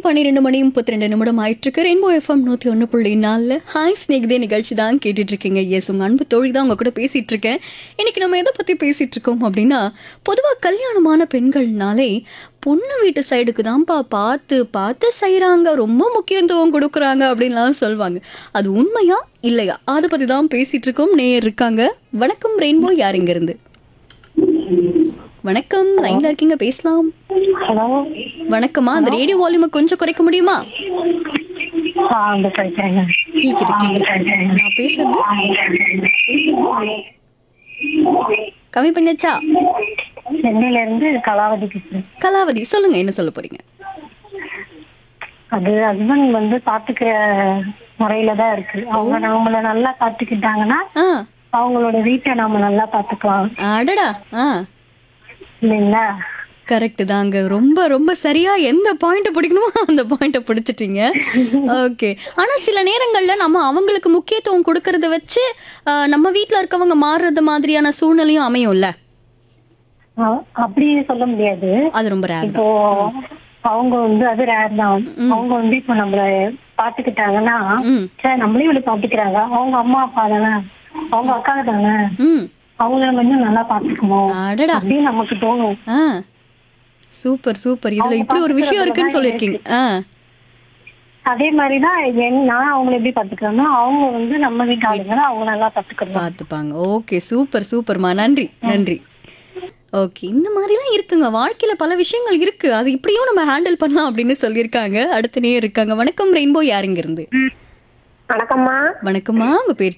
நேரம் பன்னிரெண்டு மணி முப்பத்தி ரெண்டு நிமிடம் ஆயிட்டு இருக்கு ரெயின்போ எஃப்எம் நூத்தி ஒன்று புள்ளி நாலில் ஹாய் ஸ்நேகிதே நிகழ்ச்சி தான் கேட்டுட்டு இருக்கீங்க எஸ் உங்க அன்பு தோழி தான் உங்க கூட பேசிட்டு இருக்கேன் இன்னைக்கு நம்ம எதை பத்தி பேசிட்டு இருக்கோம் அப்படின்னா பொதுவா கல்யாணமான பெண்கள்னாலே பொண்ணு வீட்டு சைடுக்கு தான்ப்பா பார்த்து பார்த்து செய்கிறாங்க ரொம்ப முக்கியத்துவம் கொடுக்குறாங்க அப்படின்லாம் சொல்லுவாங்க அது உண்மையா இல்லையா அதை பத்தி தான் பேசிட்டு இருக்கோம் நேர் இருக்காங்க வணக்கம் ரெயின்போ யார் இங்க இருந்து வணக்கம் லைன்ல இருக்கீங்க பேசலாம் ஹலோ வணக்கம்மா அந்த ரேடியோ வால்யூமை கொஞ்சம் குறைக்க முடியுமா ஆ இந்த கிடைக்கிறேங்க கேக்குது கேக்குது நான் பேசுறது கம்மி பண்ணியாச்சா சென்னையில இருந்து கலாவதி பேசுறேன் கலாவதி சொல்லுங்க என்ன சொல்ல போறீங்க அது ஹஸ்பண்ட் வந்து பாத்துக்கிற முறையில தான் இருக்கு அவங்க நம்மள நல்லா பாத்துக்கிட்டாங்கன்னா ஆ அவங்களோட வீட்டை நாம நல்லா பாத்துக்கலாம் அடடா ஆ இல்லைங்களா கரெக்ட் தாங்க ரொம்ப ரொம்ப சரியா எந்த பாயிண்ட் பிடிக்கணுமோ அந்த பாயிண்ட பிடிச்சிட்டீங்க ஓகே ஆனா சில நேரங்கள்ல நம்ம அவங்களுக்கு முக்கியத்துவம் கொடுக்கறத வச்சு ஆ, நம்ம வீட்ல இருக்கவங்க மாறுறது மாதிரியான சூழ்நிலையும் அமையும்ல ஆ, அப்படி சொல்ல முடியாது அது ரொம்ப ரேர் இப்போ அவங்க வந்து அது ரேர் தான் அவங்க வந்து இப்போ நம்மள பாத்துக்கிட்டாங்கன்னா ம் சரி நம்மளையும் இவ்வளவு பாத்துக்கிறாங்க அவங்க அம்மா அப்பா தானே அவங்க அக்கா தானே ம் அவங்கள கொஞ்சம் நல்லா பாத்துக்கணும் அடடா அப்படின்னு நமக்கு தோணும் ஆ சூப்பர் சூப்பர் இதுல இப்படி ஒரு விஷயம் இருக்குன்னு சொல்லியிருக்கீங்க ஆ அதே மாதிரிதான் என்- நான் அவங்கள எப்படி பாத்துக்கிறேன்னா அவங்க வந்து நம்ம வீட்டு ஆளுங்களை அவங்க நல்லா பாத்துக்கணும் பார்த்துப்பாங்க ஓகே சூப்பர் சூப்பர்மா நன்றி நன்றி ஓகே இந்த மாதிரிலாம் இருக்குங்க வாழ்க்கையில பல விஷயங்கள் இருக்கு அது இப்படியும் நம்ம ஹேண்டில் பண்ணலாம் அப்படின்னு சொல்லியிருக்காங்க அடுத்தனே இருக்காங்க வணக்கம் ரெயின்போ யாருங்க இருந்து வணக்கம்மா வணக்கம்மா உங்க பேர்